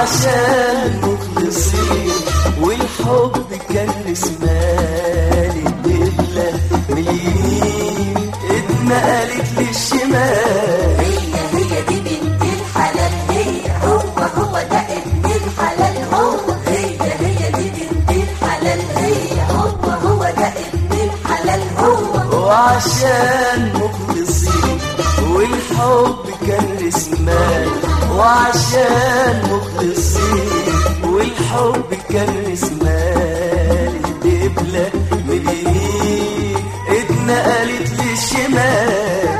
وعشان مخلصين والحب كان رسمال الدبلة من اليمين اتنقلت للشمال هي هي دي بنت الحلال هي هو هو ده ابن الحلال هو هي هي دي بنت الحلال هي هو هو ده ابن الحلال هو وعشان مخلصين والحب كان رسمال وعشان مخلصين والحب كان رسمال الدبلة من اليمين اتنقلت للشمال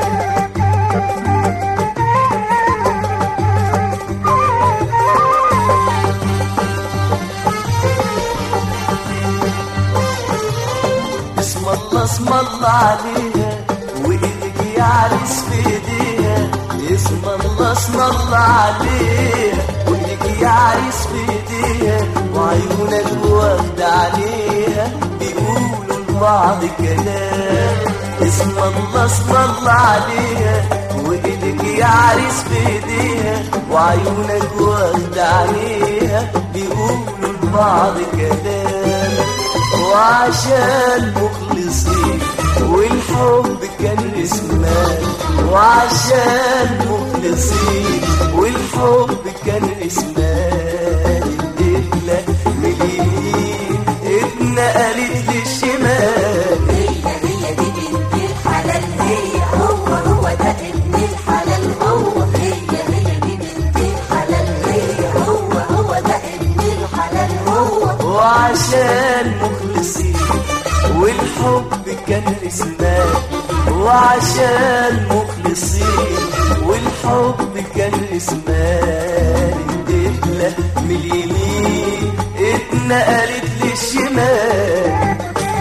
اسم الله اسم الله عليها وايدك يا عريس في ايديها اسم الله اسم الله عليها وايدك يا عريس في ايديها وعيونك واخدة عليها بيقولوا لبعض كلام اسم الله اسم الله عليها وايدك يا عريس في ايديها وعيونك واخدة عليها بيقولوا لبعض كلام وعشان مخلصين والحب كان رسمان وعشان مخلصين والحب كان رسمان الدبلة من اليمين اتنقلت للشمال هي هي دي بنت الحلال هي هو هو ده ابن الحلال هو هي هي دي بنت الحلال هي هو هو ده ابن الحلال هو وعشان مخلصين والحب كان رسمان وعشان مخلصين والحب كان رسمان الدبلة من اليمين اتنقلت للشمال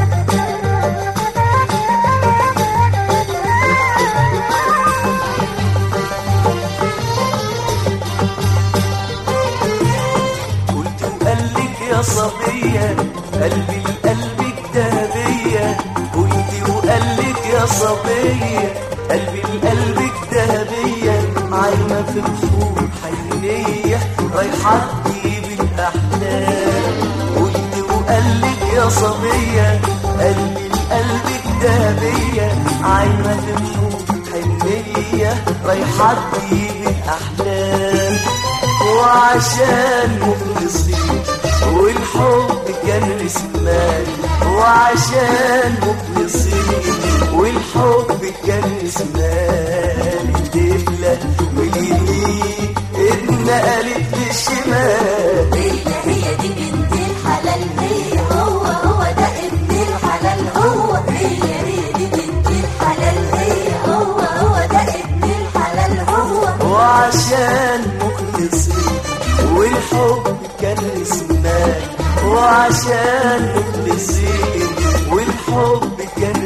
قلت وقالك يا صبية قلبي لقلبك ذهبية قلت وقالك يا صبية قلبي لقلبك ذهبية عايمة في بحور حنية رايحة تجيب الأحلام قلت وقالك يا صبية قلبي لقلبك ذهبية عايمة في بحور حنية رايحة تجيب الأحلام وعشان مخلصين والحب كان رسمان وعشان مخلصين والحب كان رسمان الدبلة من اليمين اتنقلت للشمال هي هي دي بنت الحلال هي هو هو ده ابن الحلال هو هي هي دي بنت الحلال هي هو هو ده ابن الحلال هو وعشان مخلصين والحب كان رسمان وعشان مخلصين والحب كان